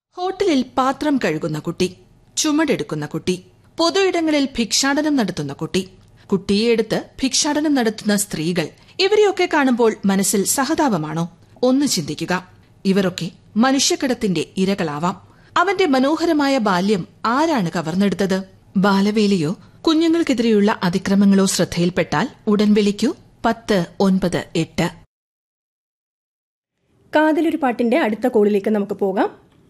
ഹോട്ടലിൽ പാത്രം കഴുകുന്ന കുട്ടി ചുമടെടുക്കുന്ന കുട്ടി പൊതുയിടങ്ങളിൽ ഭിക്ഷാടനം നടത്തുന്ന കുട്ടി കുട്ടിയെ എടുത്ത് ഭിക്ഷാടനം നടത്തുന്ന സ്ത്രീകൾ ഇവരെയൊക്കെ കാണുമ്പോൾ മനസ്സിൽ സഹതാപമാണോ ഒന്ന് ചിന്തിക്കുക ഇവരൊക്കെ മനുഷ്യക്കടത്തിന്റെ ഇരകളാവാം അവന്റെ മനോഹരമായ ബാല്യം ആരാണ് കവർന്നെടുത്തത് ബാലവേലയോ കുഞ്ഞുങ്ങൾക്കെതിരെയുള്ള അതിക്രമങ്ങളോ ശ്രദ്ധയിൽപ്പെട്ടാൽ ഉടൻ വിളിക്കൂ പത്ത് ഒൻപത് എട്ട് കാതിലൊരു പാട്ടിന്റെ അടുത്ത കോളിലേക്ക് നമുക്ക് പോകാം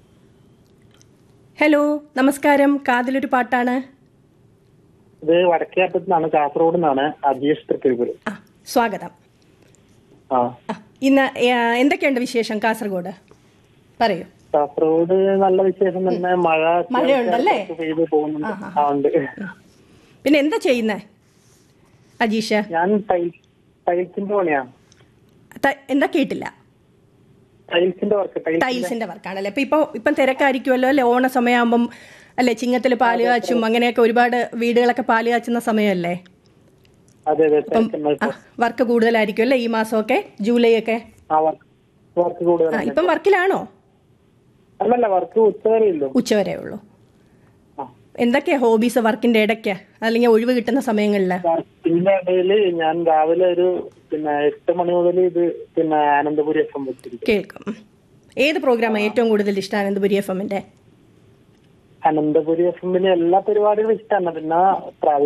ഹലോ നമസ്കാരം കാതിലൊരു പാട്ടാണ് ഇത് വടക്കേറ്റത്ത് നിന്നാണ് കാസർഗോഡ് നിന്നാണ് അജീഷ് തൃക്കരിപ്പൂർ ആ സ്വാഗതം ആ ആ, ഇന്ന് ആ, എന്തൊക്കെയുണ്ട് വിശേഷം കാസർഗോഡ് പറയൂ കാസർഗോഡ് നല്ല വിശേഷം തന്നെ മഴ മഴയുണ്ടല്ലേ? അത്യാവശ്യം പെയ്ത് പോകുന്നുണ്ട് ആ ഉണ്ട് പിന്നെ എന്താ ചെയ്യുന്നേ അജീഷ ഞാൻ ടൈൽ ടൈൽസിന്റെ പണിയാ ത- എന്താ കേട്ടില്ല ടൈൽസിന്റെ വർക്ക് ടൈൽസ് ടൈൽസിന്റെ വർക്കാണല്ലേ ഇപ്പൊ ഇപ്പൊ ഇപ്പം തിരക്കായിരിക്കുമല്ലോ അല്ലെ ഓണ സമയമാകുമ്പം അല്ലെ ചിങ്ങത്തിൽ പാല് കാച്ചും അങ്ങനെയൊക്കെ ഒരുപാട് വീടുകളൊക്കെ പാല് കാച്ചുന്ന സമയമല്ലേ അതെ അതെ തിരക്കുണ്ട്. ആ വർക്ക് കൂടുതലായിരിക്കും അല്ലേ ഈ മാസമൊക്കെ ജൂലൈ ഒക്കെ ആ വർക്ക് വർക്ക് കൂടുതൽ ആ ഇപ്പം വർക്കിലാണോ അല്ലല്ല വർക്ക് ഉച്ചവരെ ഇല്ലോ ഉച്ചവരെ ഉള്ളൂ ആ. എന്തൊക്കെയാ ഹോബീസ് വർക്കിന്റെ ഇടയ്ക്ക് അല്ലെങ്കിൽ ഒഴിവ് കിട്ടുന്ന സമയങ്ങളിൽ വർക്കിന്റെ ഇടയില് ഞാൻ രാവിലെ ഒരു പിന്നെ എട്ട് മണി മുതൽ ഇത് പിന്നെ അനന്തപുരി എഫ് എം വെച്ചിരിക്കും കേൾക്കും ഉം. ഏത് പ്രോഗ്രാമാണ് ഏറ്റവും കൂടുതൽ ഇഷ്ടം അനന്തപുരി എഫ് എമ്മിന്റെ അനന്തപുരി എഫ് എമ്മിന് എല്ലാ പരിപാടികളും ഇഷ്ടമാണ് പിന്നെ പ്രാദേശിക